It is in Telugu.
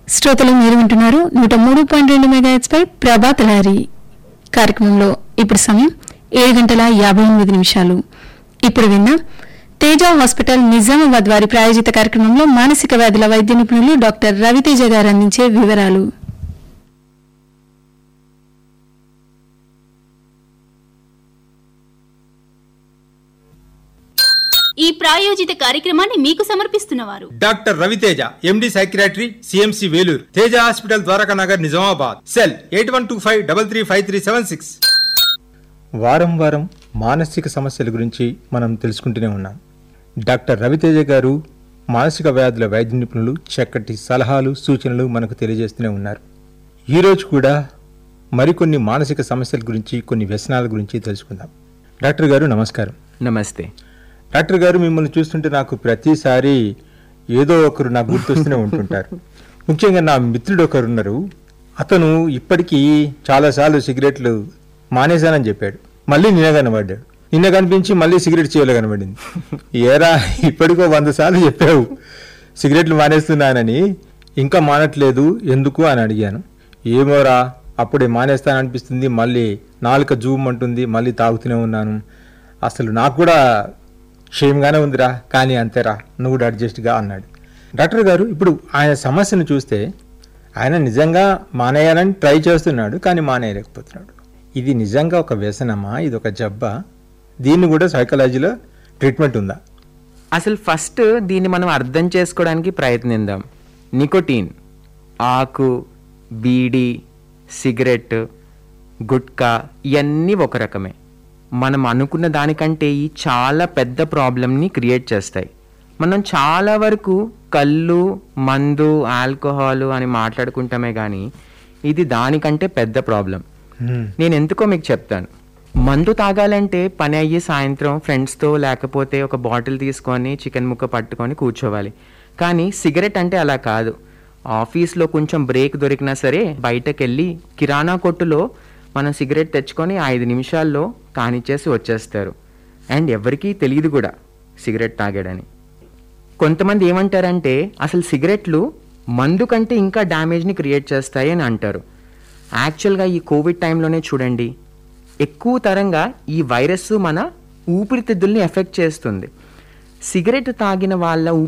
శ్రోతలు మీరు వింటున్నారు నూట మూడు పాయింట్ రెండు మెగాహెట్స్ పై ప్రభాత్ లహరి కార్యక్రమంలో ఇప్పుడు సమయం ఏడు గంటల యాభై ఎనిమిది నిమిషాలు ఇప్పుడు విన్నా తేజ హాస్పిటల్ నిజామాబాద్ వారి ప్రాయోజిత కార్యక్రమంలో మానసిక వ్యాధుల వైద్య నిపుణులు డాక్టర్ రవితేజ గారు అందించే వివరాలు ఈ ప్రాయోజిత కార్యక్రమాన్ని మీకు సమర్పిస్తున్నవారు doctor Raviteja MD psychiatry CMC Vellore Teja hospital Dwaraka Nagar Nizamabad cell eight one two five double three five three seven six వారం వారం మానసిక సమస్యల గురించి మనం తెలుసుకుంటూనే ఉన్నాం డాక్టర్ రవితేజ గారు మానసిక వ్యాధుల వైద్య నిపుణులు చక్కటి సలహాలు సూచనలు మనకు తెలియజేస్తూనే ఉన్నారు ఈరోజు కూడా మరికొన్ని మానసిక సమస్యల గురించి కొన్ని వ్యసనాల గురించి తెలుసుకుందాం డాక్టర్ గారు నమస్కారం నమస్తే డాక్టర్ గారు మిమ్మల్ని చూస్తుంటే నాకు ప్రతిసారి ఏదో ఒకరు నాకు గుర్తొస్తూనే ఉంటుంటారు ముఖ్యంగా నా మిత్రుడు ఒకరు ఉన్నారు అతను ఇప్పటికీ చాలాసార్లు సిగరెట్లు మానేశానని చెప్పాడు మళ్ళీ నిన్న కనబడ్డాడు నిన్న కనిపించి మళ్ళీ సిగరెట్ చేయలో కనబడింది ఏరా ఇప్పటికో వంద సార్లు చెప్పావు సిగరెట్లు మానేస్తున్నానని ఇంకా మానట్లేదు ఎందుకు అని అడిగాను ఏమోరా అప్పుడే మానేస్తాననిపిస్తుంది మళ్ళీ నాలుక జూమ్ అంటుంది మళ్ళీ తాగుతూనే ఉన్నాను అసలు నాకు కూడా క్షేమంగానే ఉందిరా కానీ అంతేరా నువ్వు కూడా అడ్జస్ట్గా అన్నాడు డాక్టర్ గారు ఇప్పుడు ఆయన సమస్యను చూస్తే ఆయన నిజంగా మానేయాలని ట్రై చేస్తున్నాడు కానీ మానేయలేకపోతున్నాడు ఇది నిజంగా ఒక వ్యసనమా ఇది ఒక జబ్బా దీన్ని కూడా సైకాలజీలో ట్రీట్మెంట్ ఉందా అసలు ఫస్ట్ దీన్ని మనం అర్థం చేసుకోవడానికి ప్రయత్నిద్దాం నికోటీన్ ఆకు బీడి సిగరెట్ గుట్కా ఇవన్నీ ఒక రకమే మనం అనుకున్న దానికంటే ఈ చాలా పెద్ద ప్రాబ్లమ్ని క్రియేట్ చేస్తాయి మనం చాలా వరకు కళ్ళు మందు ఆల్కహాల్ అని మాట్లాడుకుంటామే కానీ ఇది దానికంటే పెద్ద ప్రాబ్లం నేను ఎందుకో మీకు చెప్తాను మందు తాగాలంటే పని అయ్యి సాయంత్రం ఫ్రెండ్స్తో లేకపోతే ఒక బాటిల్ తీసుకొని చికెన్ ముక్క పట్టుకొని కూర్చోవాలి కానీ సిగరెట్ అంటే అలా కాదు ఆఫీస్లో కొంచెం బ్రేక్ దొరికినా సరే బయటకెళ్ళి కిరాణా కొట్టులో మనం సిగరెట్ తెచ్చుకొని ఐదు నిమిషాల్లో కానిచ్చేసి వచ్చేస్తారు అండ్ ఎవరికీ తెలియదు కూడా సిగరెట్ తాగాడని కొంతమంది ఏమంటారంటే అసలు సిగరెట్లు మందు కంటే ఇంకా డ్యామేజ్ని క్రియేట్ చేస్తాయి అని అంటారు యాక్చువల్గా ఈ కోవిడ్ టైంలోనే చూడండి ఎక్కువ తరంగా ఈ వైరస్ మన ఊపిరితిత్తుల్ని ఎఫెక్ట్ చేస్తుంది సిగరెట్ తాగిన వాళ్ళ